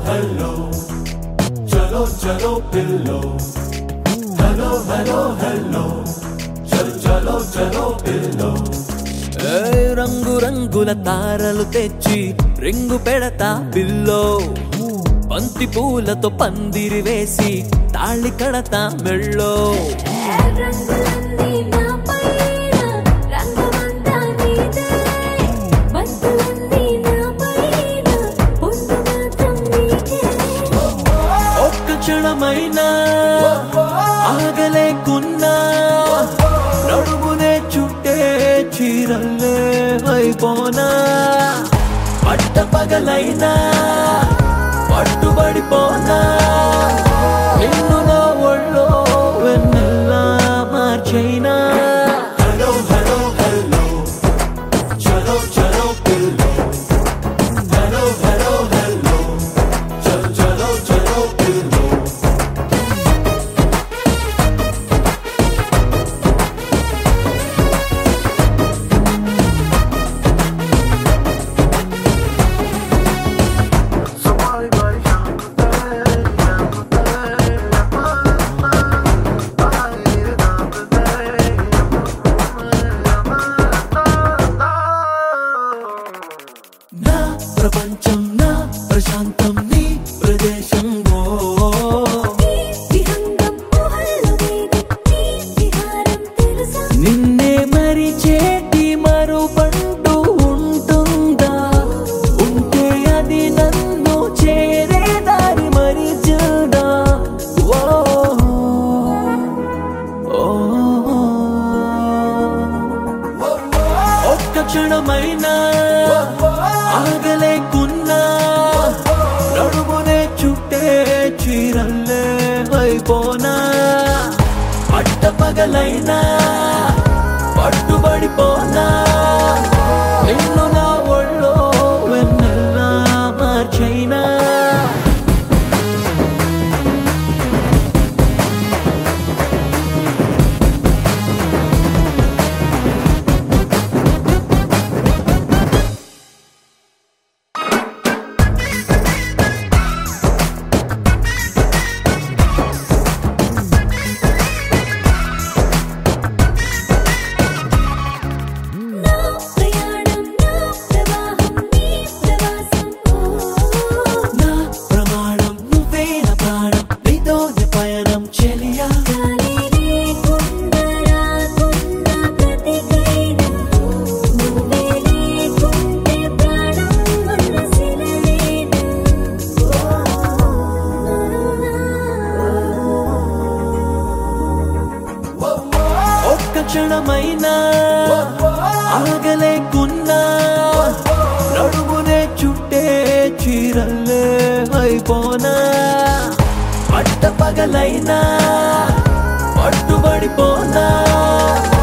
hello. Chalo, chalo, pillow. Hello, hello, hello. Chalo, chalo, chalo, pillow. ఏయ్ రంగు రంగుల తారలు తెచ్చి రింగు పెడతా పిల్లో బంతి పూలతో పందిరి వేసి తాళి కడతా మెళ్ళో రంగులన్నీ నా పైన రంగమంతా నీదే బంతులన్నీ నా పైన పొందు మాత్రం నీకే ఒక్క క్షణమైనా ఆగలేకున్నా నడుమునే చుట్టే చీరల్లే అయిపోనా పట్ట పగలైనా పట్టుబడిపోనా నిన్ను నా ఒళ్ళో వెన్నెల్లా మార్చైనా Hello, hello, hello. Chalo, chalo, pillow. Hello, hello, hello. Chalo, chalo, chalo, pillow. నా ప్రపంచం నా ప్రశాంతం నీ ప్రదేశం ఓ విహంగం ఊహల్లో నీది నీ విహారం తెలుసా నిన్నే మరిచేటి మరుపంటూ ఉంటుందా ఉంటే అది నన్ను చేరే దారి మరిచదా ఓ ఓ. ఒక్క క్షణమైనా ఆగలేకున్నా నడుమునే చుట్టే చీరల్లే అయిపోనా పట్ట పగలైనా పట్టుబడిపోనా నిన్ను నా ఒళ్ళో వెన్నెల్లా మార్చైనా నా ప్రయాణం నా ప్రవాహం నీ ప్రవాసం నా ప్రమాణం నువ్వే నా ప్రాణం నీతోనే పయనం చెలియా గాలి లేకుండా రాకున్న బ్రతికైనా నువ్వే లేకుంటే ప్రాణం మనసిలేనా ఒక్క క్షణమైనా ఆగలేకున్నా నడుమునే చుట్టే చీరల్లే అయిపోనా పట్ట పగలైనా పట్టుబడిపోనా